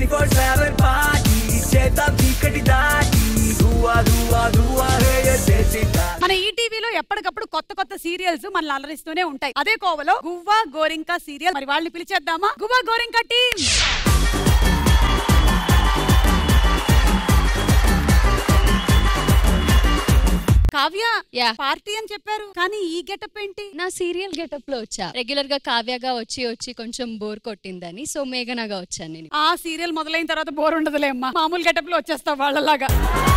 Twenty four seven party చేద్దాం చీకటి దాటి ధువా ధువా ధువా హే చేసిద్దాం మన ఈటీవీలో ఎప్పటికప్పుడు కొత్త కొత్త సీరియల్స్ మనల్ని అలరిస్తూనే ఉంటాయి అదే కోవలో గువ్వా గోరింకా సీరియల్ మరి వాళ్ళని పిలిచేద్దామా గువ్వా గోరింకా టీం కావ్య యా పార్టీ అని చెప్పారు కానీ ఈ గెటప్ ఏంటి నా సీరియల్ గెటప్ లో వచ్చా రెగ్యులర్ గా కావ్యగా వచ్చి వచ్చి కొంచెం బోర్ కొట్టిందని సో మేఘనగా వచ్చాను నేను ఆ సీరియల్ మొదలైన తర్వాత బోర్ ఉండదులే అమ్మా మామూలు గెటప్ లో వచ్చేస్తావు వాళ్ళలాగా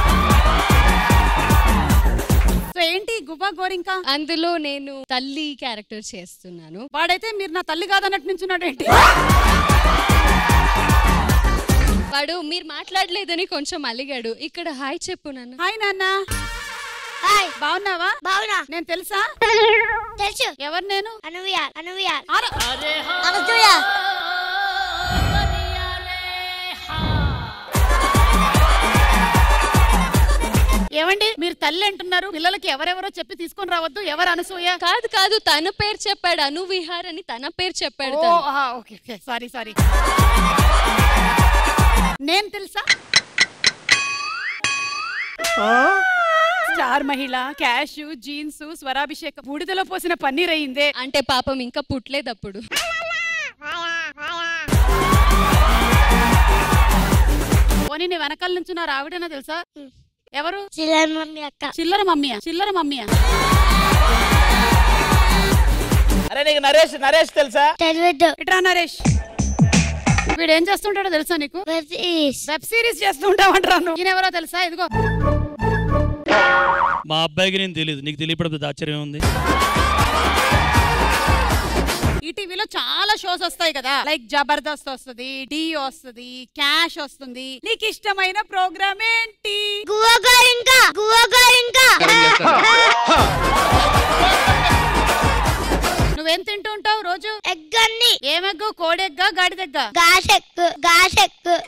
సో ఏంటి గువ్వా గోరింకా అందులో నేను తల్లి క్యారెక్టర్ చేస్తున్నాను వాడైతే మీరు నా తల్లి కాదన్నట్టు నుంచున్నాడు ఏంటి వాడు మీరు మాట్లాడలేదని కొంచెం అలిగాడు ఇక్కడ హాయ్ చెప్పు నన్ను హాయ్ నాన్న హాయ్ బాగున్నావా బావునా నేను తెలుసా తెలుసు ఎవరు నేను అనువియా అనువియా ఆర- అనసూయ ఏమండి మీరు తల్లి అంటున్నారు పిల్లలకి ఎవరెవరో చెప్పి తీసుకొని రావద్దు ఎవరు అనసూయ కాదు కాదు తన పేరు చెప్పాడు అను విహార్ అని తన పేరు చెప్పాడు ఓ, తను. ఆహా, ఓకే ఓకే సారీ సారీ నేను తెలుసా స్టార్ మహిళ క్యాష్ జీన్స్ స్వరాభిషేకం బూడిదలో పోసిన పన్నీర్ అయిందే అంటే పాపం ఇంకా పుట్టలేదు అప్పుడు పోనీ నీ వెనకాల నుంచి నా రావిడేనా తెలుసా ఎవరు చిల్లర మమ్మీ అక్క చిల్లర మమ్మీయా చిల్లర మమ్మీయా అరే నీకు నరేష్ నరేష్ తెలుసా తెలియదు ఇట్రా నరేష్ వీడు ఏం చేస్తుంటాడో తెలుసా నీకు Versus. వెబ్ సిరీస్ చేస్తుంటావంటారా నువ్వు ఈయన ఎవరో తెలుసా ఇదిగో మా అబ్బాయికి నేను తెలియదు నీకు తెలియపడదు ఆశ్చర్యం ఉంది ఈ టీవీలో చాలా షోస్ వస్తాయి కదా లైక్ జబర్దస్త్ వస్తుంది డి వస్తుంది క్యాష్ వస్తుంది నీకు ఇష్టమైన ప్రోగ్రామ్ ఏంటి గువ్వ గోరింకా గువ్వ గోరింకా నువ్వేం తింటూ ఉంటావు రోజు ఎగ్ అన్ని ఏమెగ్గు కోడెగ్గా గాడిదెగ్గా గాసెక్కు గాసెక్కు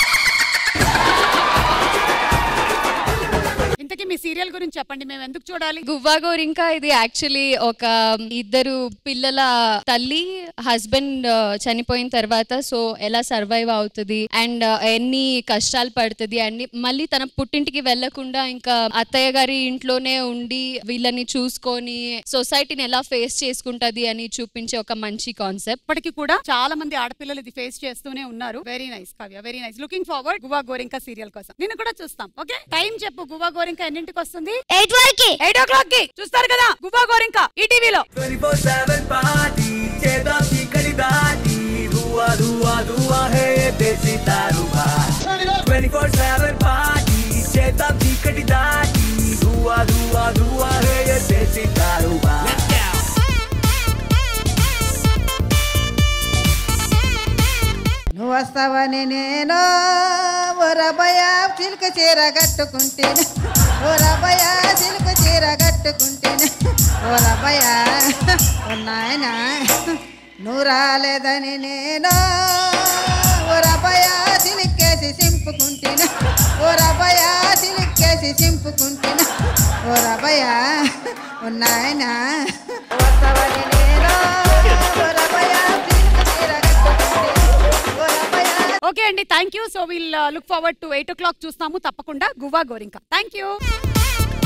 ఇంతకీ మీ సీరియల్ గురించి చెప్పండి మేము ఎందుకు చూడాలి గువ్వా గోరింకా ఇది యాక్చువల్లీ ఒక ఇద్దరు పిల్లల తల్లి హస్బెండ్ చనిపోయిన తర్వాత సో ఎలా సర్వైవ్ అవుతుంది అండ్ ఎన్ని కష్టాలు పడుతుంది అండ్ మళ్ళీ తన పుట్టింటికి వెళ్లకుండా ఇంకా అత్తయ్య గారి ఇంట్లోనే ఉండి వీళ్ళని చూసుకొని సొసైటీని ఎలా ఫేస్ చేసుకుంటది అని చూపించే ఒక మంచి కాన్సెప్ట్ ఇప్పటికీ కూడా చాలా మంది ఆడపిల్లలు ఇది ఫేస్ చేస్తూనే ఉన్నారు very nice Kavya very nice looking forward Guvva Gorinka serial కోసం నిన్ను కూడా చూస్తాం ఓకే టైం చెప్పు గువా గోరింకా ఎన్నింటికి వస్తుంది ఎయిట్ వరకు ఎయిట్ ఓ క్లాక్ కి చూస్తారు కదా గువా గోరింకా ఈ టీవీలో ట్వంటీ ఫోర్ సెవెన్ పార్టీ చేద్దాం చీకటి దాటి ధువా ధువా ధువా హే చేసిద్దారు ట్వంటీ ఫోర్ సెవెన్ పార్టీ చేద్దాం చీకటి దాటి ధువా ధువా ధువా హే చేసిద్దారు నువ్వు వస్తావని నేను ఓ రబయ చిలుక చీర కట్టుకుంటేనే ఓ రబయ చిలుక చీర కట్టుకుంటేనే ఓ రబయ ఓ నాయన నువ్వు రాలేదని నేను ఓ రబయ చిలుక్కేసి సింపుకుంటేనే ఓ రబయ చిలుక్కేసి సింపుకుంటేనే ఓ రబయ ఓ నాయన వస్తావని నేను ఓ రబయ చిలుక చీర కట్టుకుంటేనే ఓ రబయ ఓకే అండి thank you so will look forward to eight o'clock చూస్తాము తప్పకుండా గువా గోరింకా థ్యాంక్ యూ